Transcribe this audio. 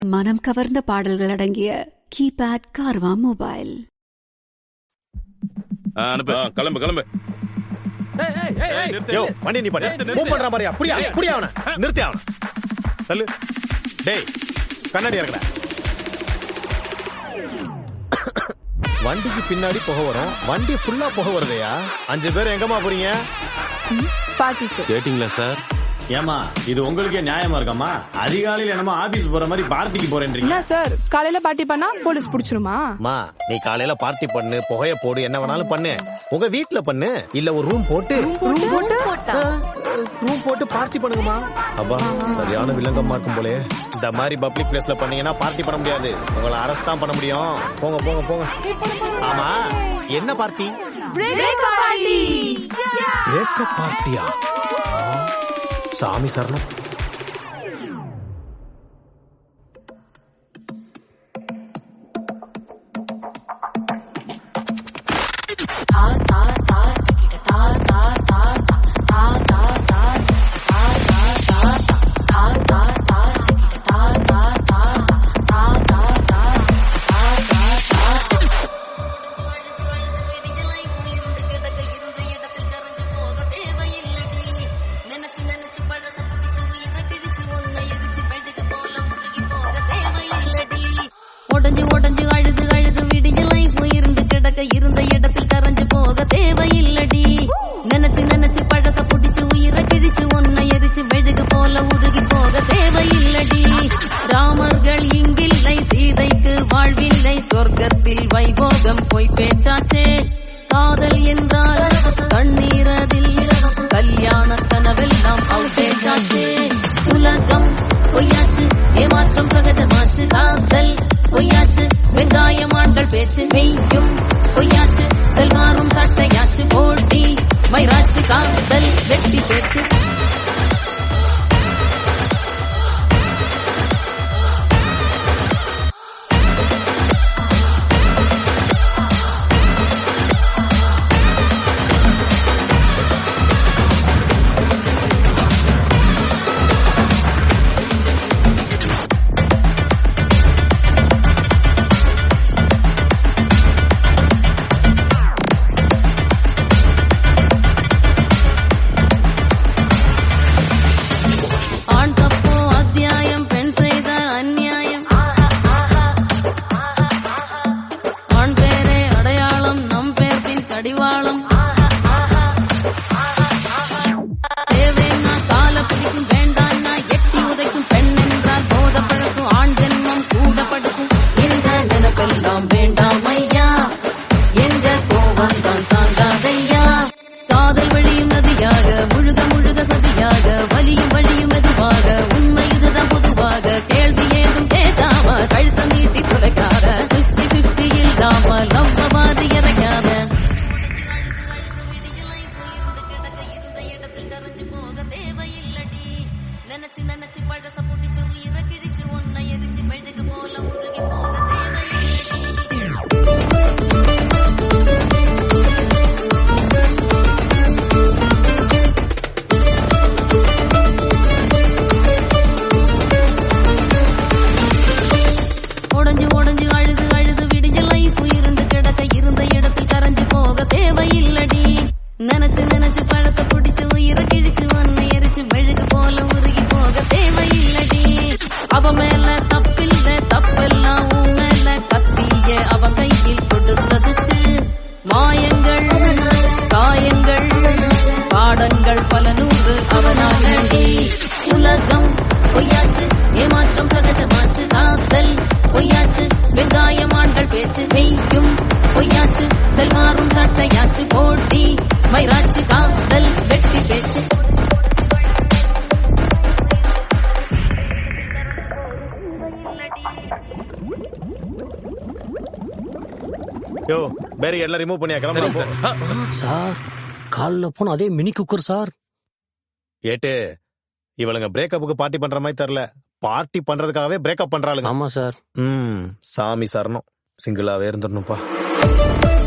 மனம் கவர்ந்த பாடல்கள் அடங்கிய கீபேட் கார்வா மொபைல் ஆ, அனுப்பு ஆ, கிளம்பு கிளம்பு ஏய், நிறுத்து, யோ நிறுத்து. வண்டி நீ பாரு நிறுத்து, மூவ் நிறுத்து. பண்ற மாதிரியா புடியா புடியா அவன நிறுத்தி அவன தள்ளு டேய் கண்ணாடி இறக்கடா வண்டிக்கு பின்னாடி புகை வரும் வண்டி ஃபுல்லா புகை வருதையா அஞ்சு பேர் எங்கம்மா போறீங்க பார்ட்டிக்கு கேட்டிங்களா சார் ஏமா இது உங்களுக்கே நியாயமா இருக்காமா அதிகாலையில என்னமோ ஆபீஸ் போற மாதிரி பார்ட்டிக்கு போறேன்றீங்க என்ன சார் காலையில பார்ட்டி பண்ணா போலீஸ் புடிச்சிருமா அம்மா நீ காலையில பார்ட்டி பண்ணு புகைய போடு என்ன வேணாலும் பண்ணு உங்க வீட்ல பண்ணு இல்ல ஒரு ரூம் போட்டு ரூம் போட்டு பார்ட்டி பண்ணுங்கம்மா அப்பா சரியான வில்லங்கமா இருக்கும் போலே இந்த மாதிரி பப்ளிக் பிளேஸ்ல பண்ணீங்கன்னா பார்ட்டி பண்ண முடியாது உங்களை அரஸ்ட் தான் பண்ண முடியும் போங்க போங்க போங்க ஆமா என்ன பார்ட்டி பிரேக்கப் பார்ட்டியா சாமி சரணம் நினைச்சு நினைச்சு பழச புடிச்சு உயிரை கிழிச்சு உன்னை எரிச்சு பெடுக்கு போல உருகி போக தேவையில்லடி உடஞ்சு உடஞ்சு அழுது அழுது விடிஞ்ச லைஃப் இருந்து கிடக்க இருந்த இடத்தில் கரைஞ்சு போக தேவையில்லடி நினைச்சு நினைச்சு பழச புடிச்சு உயிரை கிழிச்சு உன்னை எரிச்சு மெழுகு போல உருகி போக தேவையில்லடி ராமர்கள் இங்கில்லை சீதைக்கு வாழ்வில்லை சொர்க்கத்தில் வைபோகம் போய் பேச்சாச்சே காதல் என்றால் கண்ணீரதில் கல்யாண கனவெல்லாம் அவுட்டேஜாச்சே உலகம் பொய்யாச்சு ஏமாற்றம் சகஜமாச்சு காதல் பொய்யாச்சு வெங்காயமாண்டல் பேச்சு மெய்யும் பொய்யாச்சு செல்வாரும் சட்டையாச்சு போட்டி வைராச்சு காதல் வெட்டி பேச்சு ஆண் தப்போ அத்தியாயம் பெண் செய்த அந்நியாயம் ஆண் பேரே அடையாளம் நம் பேர் பின் கடிவாளம் தேவேன்னா கால பிடிக்கும் வேண்டான்னா எட்டி உதைக்கும் பெண் என்றால் போத பழக்கும் ஆண் ஜென்மம் கூட படுக்கும் இந்த நினைப்பெல்லாம் வேண்டாம் ஐயா எங்க கோவம் தான் தாங்காதையா காதல் வழியும் நதியாக முழுக முழுக சதியாக வலியும் வழியும் மெதுவாக உண்மை இதுதான் பொதுவாக கேள்வி ஏதும் கேட்காம கழுத்த நீட்டி துளைக்காத பிப்டி பிப்டி இல்லாம லவ்வ மாதிரி இறக்காத நினைச்சு நினைச்சு பழச புடிச்சு உயிரை கிழிச்சு உன்னை எரிச்சு மெழுகு போல உருகி போக தேவையில்லை உடஞ்சு உடஞ்சு அழுது அழுது விடிஞ்ச லைஃப் இருந்து கிடக்க இருந்த இடத்தில் கரைஞ்சு போக தேவையில்லடி நினைச்சு நினைச்சு பழச புடிச்சு உயிரை கிழிச்சு ஒன்னை எரிச்சு மெழுகு போல உருகி போக தேவையில்லடி அவ மேல தப்பில்ல தப்பெல்லாம் உன் மேல கத்திய அவன் கையில் கொடுத்ததுக்கு மாயங்கள் காயங்கள் பாடங்கள் பல நூறு அவனாலடி உலகம் பொய்யாச்சு ஏமாற்றம் சகஜமாச்சு காதல் பொய்யாச்சு வெங்காயமாண்டல் பேச்சு மெய்யும் பொய்யாச்சு செல்வாரும் சட்டையாச்சு போட்டி வைராச்சு காதல் வெட்டி பேச்சு யோ பேரி எல்லாம் ரிமூவ் பண்ணியா கிளம்பலாம் போ சார் கால்ல போன அதே மினி குக்கர் சார் ஏட்டு இவளுங்க பிரேக்கப்புக்கு பார்ட்டி பண்ற மாதிரி தெரியல பார்ட்டி பண்றதுக்காகவே பிரேக்கப் பண்றாளுங்க ஆமா சார் ம் சாமி சரணம் சிங்கிளாவே இருந்துடணும்ப்பா